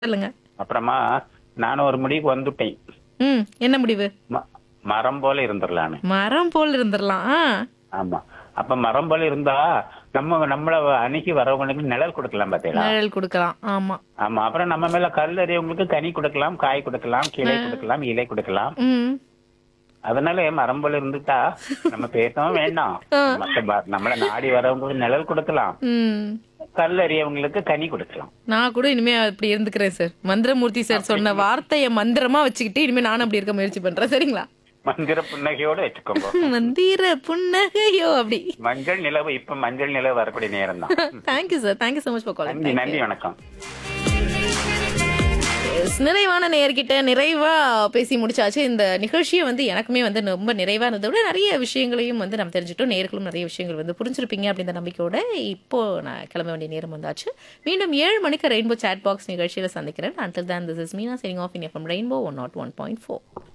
சொல்லுங்க அப்புறமா நானும் ஒரு முடிவுக்கு வந்துட்டேன் ம் என்ன முடிவு ம- மரம் போல இருந்துடலான்னு மரம் போல் இருந்துடலாம் ஆ. ஆமா அப்ப மரம் போல இருந்தா நம்ம நம்மள அணுகி வரவங்களுக்கு நிழல் கொடுக்கலாம் பாத்தீங்களா நிழல் கொடுக்கலாம் ஆமா ஆமா அப்புறம் நம்ம மேல கல் எறியவங்களுக்கு கனி கொடுக்கலாம் காய் கொடுக்கலாம் கிளை கொடுக்கலாம் இலை கொடுக்கலாம் ம் அதனால மரம் போல இருந்துட்டா நம்ம பேசவும் வேண்டாம் மத்த ப- நம்மள நாடி வரவங்களுக்கு நிழல் கொடுக்கலாம் ம் கல் எறியவங்களுக்கு கனி கொடுக்கலாம் நான் கூட இனிமே அப்படி இருந்துக்கிறேன் சார் மந்திரமூர்த்தி சார் சொன்ன வார்த்தையை மந்திரமா வச்சுக்கிட்டு இனிமே நானும் அப்படி இருக்க முயற்சி பண்றேன் சரிங்களா மந்திர புன்னகையோட வச்சுக்கோங்க மந்திர புன்னகையோ அப்படி மஞ்சள் நிலவு இப்ப மஞ்சள் நிலவு வரக்கூடிய நேரம் தான் thank you sir thank you so much for calling நன்றி நன்றி வணக்கம் நிறைவான நேர்கிட்ட நிறைவா பேசி முடிச்சாச்சு இந்த நிகழ்ச்சியை வந்து எனக்குமே வந்து ரொம்ப நிறைவா இருந்ததை விட நிறைய விஷயங்களையும் வந்து நம்ம தெரிஞ்சுட்டோம் நேர்களும் நிறைய விஷயங்கள் வந்து புரிஞ்சிருப்பீங்க அப்படின்ற நம்பிக்கையோட இப்போ நான் கிளம்ப வேண்டிய நேரம் வந்தாச்சு மீண்டும் ஏழு மணிக்கு ரெயின்போ சாட் பாக்ஸ் நிகழ்ச்சியில சந்திக்கிறேன் until then this is Meena setting off in FM Rainbow one nought one point four